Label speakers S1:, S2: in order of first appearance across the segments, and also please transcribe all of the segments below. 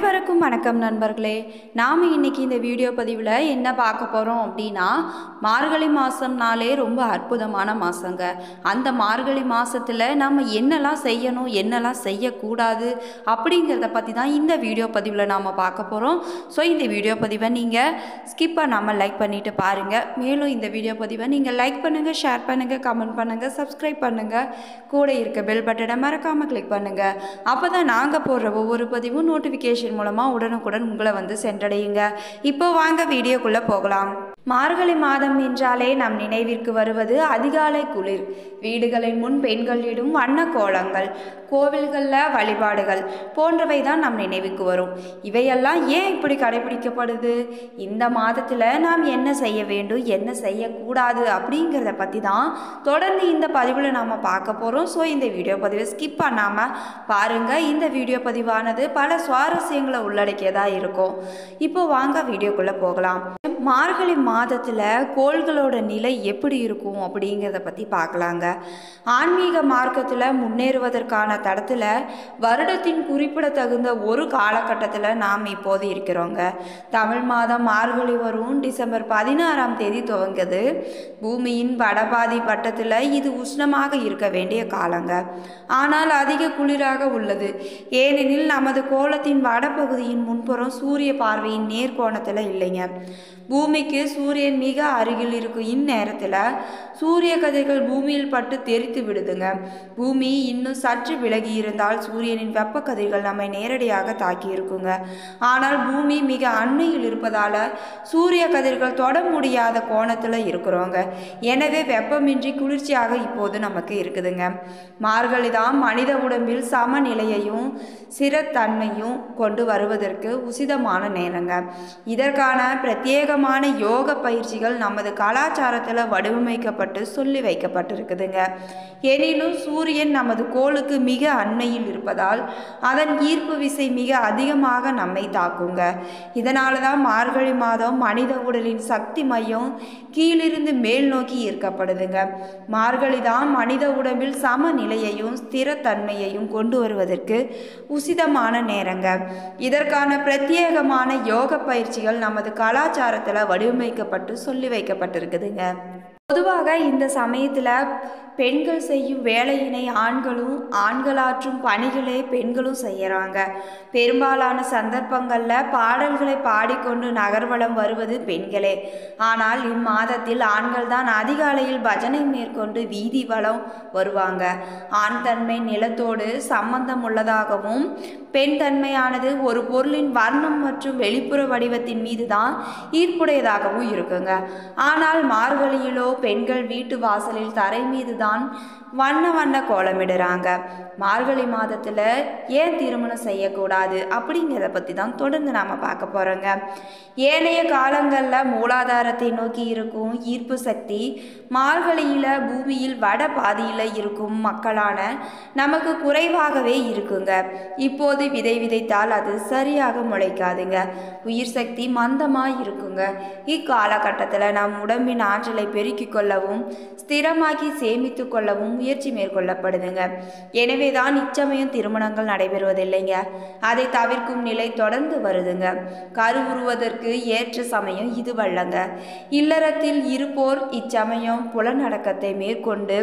S1: அனைவருக்கும் வணக்கம் நண்பர்களே நாம் இன்னைக்கு இந்த வீடியோ பதிவில் என்ன பார்க்க போகிறோம் அப்படின்னா மார்கழி மாதம்னாலே ரொம்ப அற்புதமான மாதங்க அந்த மார்கழி மாதத்தில் நம்ம என்னெல்லாம் செய்யணும் என்னெல்லாம் செய்யக்கூடாது அப்படிங்கிறத பற்றி தான் இந்த வீடியோ பதிவில் நாம் பார்க்க போகிறோம் ஸோ இந்த வீடியோ பதிவை நீங்கள் ஸ்கிப் பண்ணாமல் லைக் பண்ணிவிட்டு பாருங்கள் மேலும் இந்த வீடியோ பதிவை நீங்கள் லைக் பண்ணுங்கள் ஷேர் பண்ணுங்கள் கமெண்ட் பண்ணுங்கள் சப்ஸ்கிரைப் பண்ணுங்கள் கூட இருக்க பெல் பட்டனை மறக்காமல் கிளிக் பண்ணுங்கள் அப்போ தான் நாங்கள் போடுற ஒவ்வொரு பதிவும் நோட்டிஃபிகேஷன் மூலமாக உடனுக்குடன் உங்களை வந்து சென்றடையுங்க இப்போ வாங்க வீடியோக்குள்ளே போகலாம் மார்கழி மாதம் என்றாலே நம் நினைவிற்கு வருவது அதிகாலை குளிர் வீடுகளின் முன் பெண்கள் இடும் வண்ண கோலங்கள் கோவில்களில் வழிபாடுகள் போன்றவை தான் நம் நினைவுக்கு வரும் இவையெல்லாம் ஏன் இப்படி கடைபிடிக்கப்படுது இந்த மாதத்தில் நாம் என்ன செய்ய வேண்டும் என்ன செய்யக்கூடாது அப்படிங்கிறத பற்றி தான் தொடர்ந்து இந்த பதிவில் நாம் பார்க்க போகிறோம் ஸோ இந்த வீடியோ பதிவை ஸ்கிப் பண்ணாமல் பாருங்கள் இந்த வீடியோ பதிவானது பல சுவாரஸ்யங்களை உள்ளடக்கியதாக இருக்கும் இப்போ வாங்க வீடியோக்குள்ளே போகலாம் மார்கழி மாதத்தில் கோள்களோட நிலை எப்படி இருக்கும் அப்படிங்கிறத பற்றி பார்க்கலாங்க ஆன்மீக மார்க்கத்தில் முன்னேறுவதற்கான தடத்தில் வருடத்தின் குறிப்பிடத்தகுந்த ஒரு காலகட்டத்தில் நாம் இப்போது இருக்கிறோங்க தமிழ் மாதம் மார்கழி வரும் டிசம்பர் பதினாறாம் தேதி துவங்குது பூமியின் வடபாதி பட்டத்தில் இது உஷ்ணமாக இருக்க வேண்டிய காலங்க ஆனால் அதிக குளிராக உள்ளது ஏனெனில் நமது கோலத்தின் வடபகுதியின் முன்புறம் சூரிய பார்வையின் நேர்கோணத்தில் இல்லைங்க பூமிக்கு சூரியன் மிக அருகில் இருக்கும் இந்நேரத்தில் சூரிய கதிர்கள் பூமியில் பட்டு தெரித்து விடுதுங்க பூமி இன்னும் சற்று விலகி இருந்தால் சூரியனின் வெப்ப கதிர்கள் நம்மை நேரடியாக தாக்கி இருக்குங்க ஆனால் பூமி மிக அண்மையில் இருப்பதால் சூரிய கதிர்கள் தொட முடியாத கோணத்தில் இருக்கிறோங்க எனவே வெப்பமின்றி குளிர்ச்சியாக இப்போது நமக்கு இருக்குதுங்க மார்கழி தான் மனித உடம்பில் சமநிலையையும் சிறத்தன்மையும் கொண்டு வருவதற்கு உசிதமான நேரங்க இதற்கான பிரத்யேகமான யோக பயிற்சிகள் நமது கலாச்சாரத்தில் வடிவமைக்கப்பட்டு சொல்லி வைக்கப்பட்டிருக்குதுங்க எனினும் சூரியன் நமது கோளுக்கு மிக அண்மையில் இருப்பதால் அதன் ஈர்ப்பு விசை மிக அதிகமாக நம்மை தாக்குங்க இதனால தான் மார்கழி மாதம் மனித உடலின் சக்தி மையம் கீழிருந்து மேல் நோக்கி ஈர்க்கப்படுதுங்க மார்கழி தான் மனித உடம்பில் சமநிலையையும் ஸ்திரத்தன்மையையும் கொண்டு வருவதற்கு உசிதமான நேரங்க இதற்கான பிரத்யேகமான யோக பயிற்சிகள் நமது கலாச்சாரத்தில் வடிவமைக்கப்பட்டு சொல்லி வைக்கப்பட்டிருக்குதுங்க பொதுவாக இந்த சமயத்தில் பெண்கள் செய்யும் வேலையினை ஆண்களும் ஆண்களாற்றும் பணிகளை பெண்களும் செய்கிறாங்க பெரும்பாலான சந்தர்ப்பங்களில் பாடல்களை பாடிக்கொண்டு நகர்வலம் வருவது பெண்களே ஆனால் இம்மாதத்தில் ஆண்கள் தான் அதிகாலையில் பஜனை மேற்கொண்டு வீதி வளம் வருவாங்க ஆண் தன்மை நிலத்தோடு சம்பந்தம் உள்ளதாகவும் பெண் தன்மையானது ஒரு பொருளின் வர்ணம் மற்றும் வெளிப்புற வடிவத்தின் மீது தான் ஈர்ப்புடையதாகவும் இருக்குங்க ஆனால் மார்கழியிலோ பெண்கள் வீட்டு வாசலில் தரை மீது தான் வண்ண வண்ண கோலமிடுறாங்க மார்கழி மாதத்தில் ஏன் திருமணம் செய்யக்கூடாது அப்படிங்கிறத பற்றி தான் தொடர்ந்து நாம் பார்க்க போகிறோங்க ஏனைய காலங்களில் மூலாதாரத்தை நோக்கி இருக்கும் ஈர்ப்பு சக்தி மார்கழியில் பூமியில் வட பாதியில் இருக்கும் மக்களான நமக்கு குறைவாகவே இருக்குங்க இப்போது விதை விதைத்தால் அது சரியாக முளைக்காதுங்க உயிர் சக்தி மந்தமாக இருக்குங்க இக்காலகட்டத்தில் நம் உடம்பின் ஆற்றலை பெருக்கிக் கொள்ளவும் ஸ்திரமாக்கி சேமித்து கொள்ளவும் முயற்சி மேற்கொள்ளப்படுதுங்க எனவே தான் இச்சமயம் திருமணங்கள் நடைபெறுவதில்லைங்க அதை தவிர்க்கும் நிலை தொடர்ந்து வருதுங்க கருவுறுவதற்கு ஏற்ற சமயம் இதுவல்லங்க இல்லறத்தில் இருப்போர் இச்சமயம் புலநடக்கத்தை மேற்கொண்டு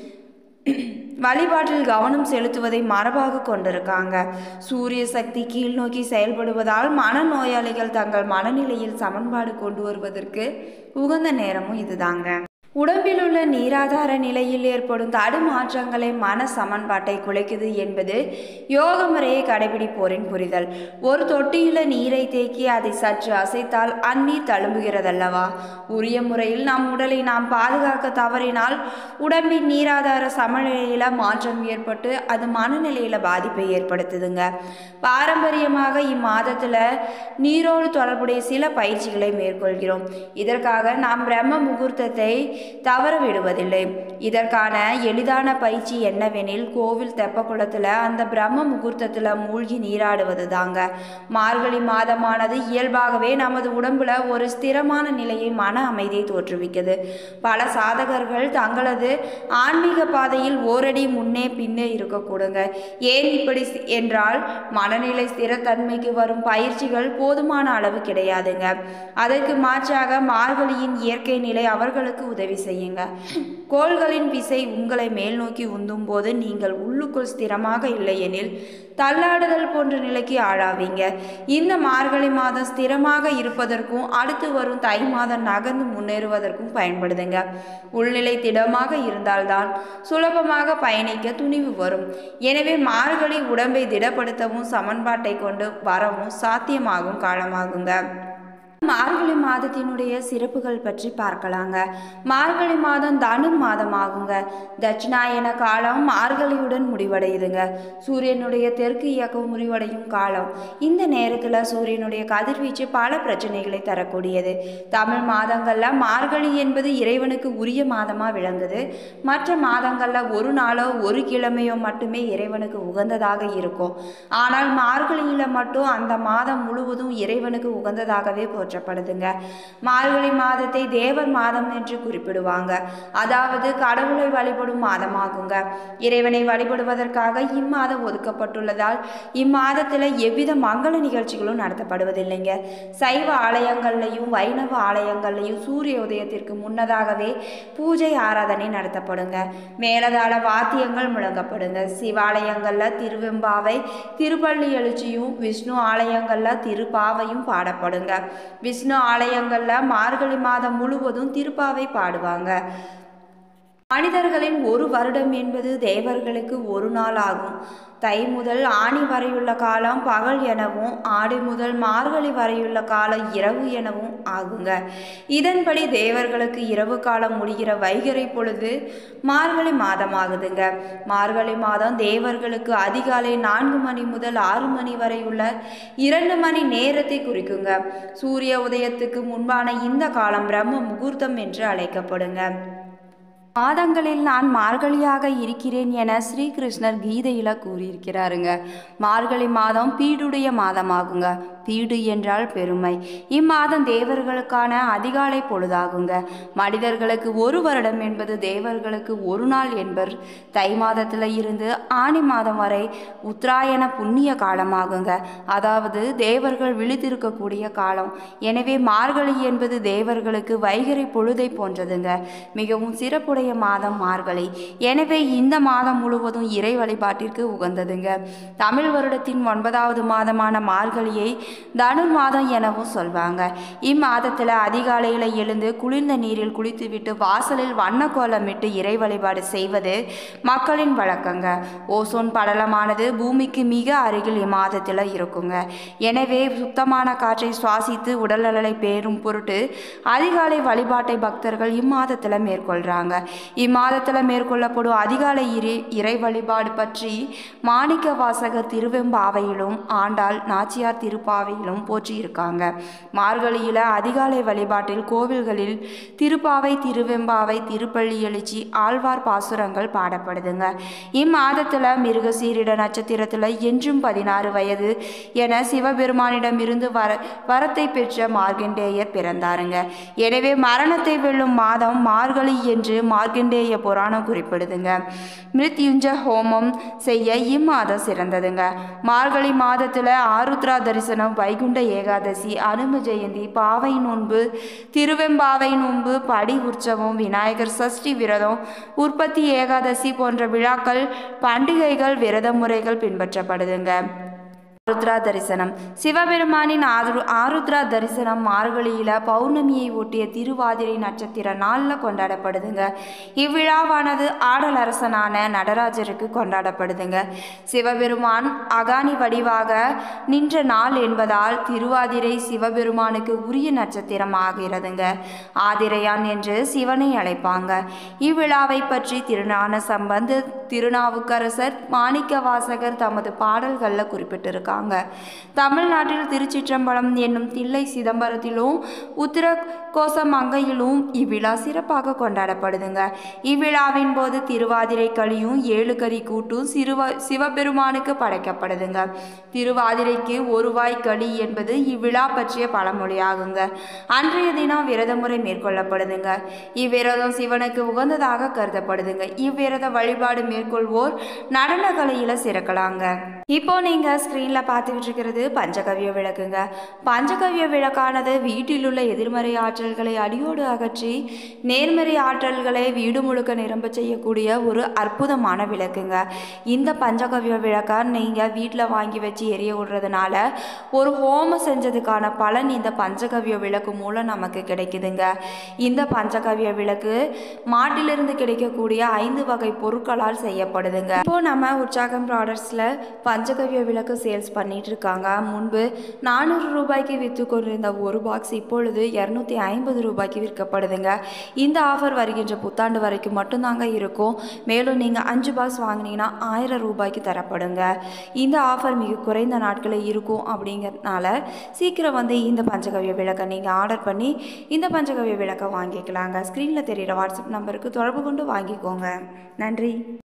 S1: வழிபாட்டில் கவனம் செலுத்துவதை மரபாக கொண்டிருக்காங்க சூரிய சக்தி கீழ் நோக்கி செயல்படுவதால் மனநோயாளிகள் தங்கள் மனநிலையில் சமன்பாடு கொண்டு வருவதற்கு உகந்த நேரமும் இதுதாங்க உடம்பில் உள்ள நீராதார நிலையில் ஏற்படும் தடுமாற்றங்களை மன சமன்பாட்டை குலைக்குது என்பது யோக முறையை கடைபிடிப்போரின் புரிதல் ஒரு தொட்டியில் நீரை தேக்கி அதை சற்று அசைத்தால் அந்நீர் தழும்புகிறதல்லவா உரிய முறையில் நம் உடலை நாம் பாதுகாக்க தவறினால் உடம்பின் நீராதார சமநிலையில் மாற்றம் ஏற்பட்டு அது மனநிலையில் பாதிப்பை ஏற்படுத்துதுங்க பாரம்பரியமாக இம்மாதத்தில் நீரோடு தொடர்புடைய சில பயிற்சிகளை மேற்கொள்கிறோம் இதற்காக நாம் பிரம்ம முகூர்த்தத்தை தவற விடுவதில்லை இதற்கான எளிதான பயிற்சி என்னவெனில் கோவில் தெப்பக்குளத்தில் அந்த பிரம்ம முகூர்த்தத்தில் மூழ்கி நீராடுவது தாங்க மார்கழி மாதமானது இயல்பாகவே நமது உடம்புல ஒரு ஸ்திரமான நிலையை மன அமைதியை தோற்றுவிக்குது பல சாதகர்கள் தங்களது ஆன்மீக பாதையில் ஓரடி முன்னே பின்னே இருக்கக்கூடுங்க ஏன் இப்படி சி- என்றால் மனநிலை ஸ்திரத்தன்மைக்கு வரும் பயிற்சிகள் போதுமான அளவு கிடையாதுங்க அதற்கு மாற்றாக மார்கழியின் இயற்கை நிலை அவர்களுக்கு உதவி செய்யுங்க கோள்களின் விசை உங்களை மேல் நோக்கி உந்தும் போது நீங்கள் உள்ளுக்குள் ஸ்திரமாக இல்லையெனில் தள்ளாடுதல் போன்ற நிலைக்கு ஆளாவீங்க இந்த மார்கழி மாதம் ஸ்திரமாக இருப்பதற்கும் அடுத்து வரும் தை மாதம் நகர்ந்து முன்னேறுவதற்கும் பயன்படுதுங்க உள்நிலை திடமாக இருந்தால்தான் சுலபமாக பயணிக்க துணிவு வரும் எனவே மார்கழி உடம்பை திடப்படுத்தவும் சமன்பாட்டை கொண்டு வரவும் சாத்தியமாகும் காலமாகுங்க மார்கழி மாதத்தினுடைய சிறப்புகள் பற்றி பார்க்கலாங்க மார்கழி மாதம் தனுர் மாதம் ஆகுங்க தட்சிணாயன காலம் மார்கழியுடன் முடிவடையுதுங்க சூரியனுடைய தெற்கு இயக்கம் முடிவடையும் காலம் இந்த நேரத்தில் சூரியனுடைய கதிர்வீச்சு பல பிரச்சனைகளை தரக்கூடியது தமிழ் மாதங்களில் மார்கழி என்பது இறைவனுக்கு உரிய மாதமாக விளங்குது மற்ற மாதங்களில் ஒரு நாளோ ஒரு கிழமையோ மட்டுமே இறைவனுக்கு உகந்ததாக இருக்கும் ஆனால் மார்கழியில் மட்டும் அந்த மாதம் முழுவதும் இறைவனுக்கு உகந்ததாகவே போற்றப்படுதுங்க மார்கழி மாதத்தை தேவர் மாதம் என்று குறிப்பிடுவாங்க அதாவது கடவுளை வழிபடும் மாதமாகுங்க இறைவனை வழிபடுவதற்காக இம்மாதம் ஒதுக்கப்பட்டுள்ளதால் இம்மாதத்தில் எவ்வித மங்கள நிகழ்ச்சிகளும் நடத்தப்படுவதில்லைங்க சைவ ஆலயங்கள்லையும் வைணவ ஆலயங்கள்லையும் சூரிய உதயத்திற்கு முன்னதாகவே பூஜை ஆராதனை நடத்தப்படுங்க மேலதாள வாத்தியங்கள் முழங்கப்படுங்க சிவாலயங்களில் திருவெம்பாவை திருப்பள்ளி எழுச்சியும் விஷ்ணு ஆலயங்களில் திருப்பாவையும் பாடப்படுங்க விஷ்ணு ஆலயங்களில் மார்கழி மாதம் முழுவதும் திருப்பாவை பாடுவாங்க மனிதர்களின் ஒரு வருடம் என்பது தேவர்களுக்கு ஒரு நாள் ஆகும் தை முதல் ஆணி வரையுள்ள காலம் பகல் எனவும் ஆடி முதல் மார்கழி வரையுள்ள காலம் இரவு எனவும் ஆகுங்க இதன்படி தேவர்களுக்கு இரவு காலம் முடிகிற வைகறை பொழுது மார்கழி மாதம் ஆகுதுங்க மார்கழி மாதம் தேவர்களுக்கு அதிகாலை நான்கு மணி முதல் ஆறு மணி வரை உள்ள இரண்டு மணி நேரத்தை குறிக்குங்க சூரிய உதயத்துக்கு முன்பான இந்த காலம் பிரம்ம முகூர்த்தம் என்று அழைக்கப்படுங்க மாதங்களில் நான் மார்கழியாக இருக்கிறேன் என ஸ்ரீகிருஷ்ணர் கீதையில் கூறியிருக்கிறாருங்க மார்கழி மாதம் பீடுடைய மாதமாகுங்க பீடு என்றால் பெருமை இம்மாதம் தேவர்களுக்கான அதிகாலை பொழுதாகுங்க மனிதர்களுக்கு ஒரு வருடம் என்பது தேவர்களுக்கு ஒரு நாள் என்பர் தை மாதத்தில் இருந்து ஆனி மாதம் வரை உத்தராயண புண்ணிய காலமாகுங்க அதாவது தேவர்கள் விழித்திருக்கக்கூடிய காலம் எனவே மார்கழி என்பது தேவர்களுக்கு வைகறை பொழுதை போன்றதுங்க மிகவும் சிறப்புடைய மாதம் மார்கழி எனவே இந்த மாதம் முழுவதும் இறை வழிபாட்டிற்கு உகந்ததுங்க தமிழ் வருடத்தின் ஒன்பதாவது மாதமான மார்கழியை தனுர் மாதம் எனவும் சொல்வாங்க இம்மாதத்தில் அதிகாலையில் எழுந்து குளிர்ந்த நீரில் குளித்துவிட்டு வாசலில் வண்ண கோலமிட்டு இறை வழிபாடு செய்வது மக்களின் வழக்கங்க ஓசோன் படலமானது பூமிக்கு மிக அருகில் இம்மாதத்தில் இருக்குங்க எனவே சுத்தமான காற்றை சுவாசித்து உடல்நலனை பேரும் பொருட்டு அதிகாலை வழிபாட்டை பக்தர்கள் இம்மாதத்தில் மேற்கொள்கிறாங்க இம்மாதத்தில் மேற்கொள்ளப்படும் அதிகாலை இறை இறை வழிபாடு பற்றி மாணிக்க வாசகர் திருவெம்பாவையிலும் ஆண்டாள் நாச்சியார் திருப்பாவையிலும் போற்றியிருக்காங்க மார்கழியில் அதிகாலை வழிபாட்டில் கோவில்களில் திருப்பாவை திருவெம்பாவை திருப்பள்ளி எழுச்சி ஆழ்வார் பாசுரங்கள் பாடப்படுதுங்க இம்மாதத்தில் மிருகசீரிட நட்சத்திரத்தில் என்றும் பதினாறு வயது என சிவபெருமானிடமிருந்து வர வரத்தை பெற்ற மார்க்கண்டேயர் பிறந்தாருங்க எனவே மரணத்தை வெல்லும் மாதம் மார்கழி என்று மார்க்கண்டேய புராணம் குறிப்பிடுதுங்க மிருத்யுஞ்ச ஹோமம் செய்ய இம்மாதம் சிறந்ததுங்க மார்கழி மாதத்தில் ஆருத்ரா தரிசனம் வைகுண்ட ஏகாதசி அனும ஜெயந்தி பாவை நோன்பு திருவெம்பாவை நோன்பு படி உற்சவம் விநாயகர் சஷ்டி விரதம் உற்பத்தி ஏகாதசி போன்ற விழாக்கள் பண்டிகைகள் விரத முறைகள் பின்பற்றப்படுதுங்க ஆருத்ரா தரிசனம் சிவபெருமானின் ஆரு ஆருத்ரா தரிசனம் மார்கழியில் பௌர்ணமியை ஒட்டிய திருவாதிரை நட்சத்திர நாளில் கொண்டாடப்படுதுங்க இவ்விழாவானது ஆடல் அரசனான நடராஜருக்கு கொண்டாடப்படுதுங்க சிவபெருமான் அகானி வடிவாக நின்ற நாள் என்பதால் திருவாதிரை சிவபெருமானுக்கு உரிய நட்சத்திரம் ஆகிறதுங்க ஆதிரையான் என்று சிவனை அழைப்பாங்க இவ்விழாவை பற்றி திருஞான சம்பந்த திருநாவுக்கரசர் மாணிக்க வாசகர் தமது பாடல்களில் குறிப்பிட்டிருக்காங்க இருக்காங்க தமிழ்நாட்டில் திருச்சிற்றம்பலம் என்னும் தில்லை சிதம்பரத்திலும் உத்திர கோசமங்கையிலும் இவ்விழா சிறப்பாக கொண்டாடப்படுதுங்க இவ்விழாவின் போது திருவாதிரை களியும் ஏழு கறி கூட்டும் சிறுவ சிவபெருமானுக்கு படைக்கப்படுதுங்க திருவாதிரைக்கு ஒருவாய் களி என்பது இவ்விழா பற்றிய பழமொழியாகுங்க அன்றைய தினம் விரத முறை மேற்கொள்ளப்படுதுங்க இவ்விரதம் சிவனுக்கு உகந்ததாக கருதப்படுதுங்க இவ்விரத வழிபாடு மேற்கொள்வோர் நடன கலையில சிறக்கலாங்க இப்போ நீங்க ஸ்க்ரீன்ல பார்த்துக்கிட்டு இருக்கிறது பஞ்சகவ்ய விளக்குங்க பஞ்சகவ்ய விளக்கானது வீட்டில் உள்ள எதிர்மறை ஆற்றல்களை அடியோடு அகற்றி நேர்மறை ஆற்றல்களை வீடு முழுக்க நிரம்ப செய்யக்கூடிய ஒரு அற்புதமான விளக்குங்க இந்த பஞ்சகவ்ய விளக்கை நீங்கள் வீட்டில் வாங்கி வச்சு எரிய விடுறதுனால ஒரு ஹோமம் செஞ்சதுக்கான பலன் இந்த பஞ்சகவ்ய விளக்கு மூலம் நமக்கு கிடைக்குதுங்க இந்த பஞ்சகவ்ய விளக்கு மாட்டிலிருந்து கிடைக்கக்கூடிய ஐந்து வகை பொருட்களால் செய்யப்படுதுங்க இப்போ நம்ம உற்சாகம் ப்ராடக்ட்ஸில் பஞ்சகவ்ய விளக்கு சேல்ஸ் பண்ணிட்டு இருக்காங்க முன்பு நானூறு ரூபாய்க்கு விற்று கொண்டிருந்த ஒரு பாக்ஸ் இப்பொழுது இரநூத்தி ஐம்பது ரூபாய்க்கு விற்கப்படுதுங்க இந்த ஆஃபர் வருகின்ற புத்தாண்டு வரைக்கும் மட்டும்தாங்க இருக்கும் மேலும் நீங்கள் அஞ்சு பாக்ஸ் வாங்கினீங்கன்னா ஆயிரம் ரூபாய்க்கு தரப்படுங்க இந்த ஆஃபர் மிக குறைந்த நாட்களில் இருக்கும் அப்படிங்கிறதுனால சீக்கிரம் வந்து இந்த பஞ்சகவ்ய விளக்கை நீங்கள் ஆர்டர் பண்ணி இந்த பஞ்சகவ்ய விளக்கை வாங்கிக்கலாங்க ஸ்க்ரீனில் தெரியிற வாட்ஸ்அப் நம்பருக்கு தொடர்பு கொண்டு வாங்கிக்கோங்க நன்றி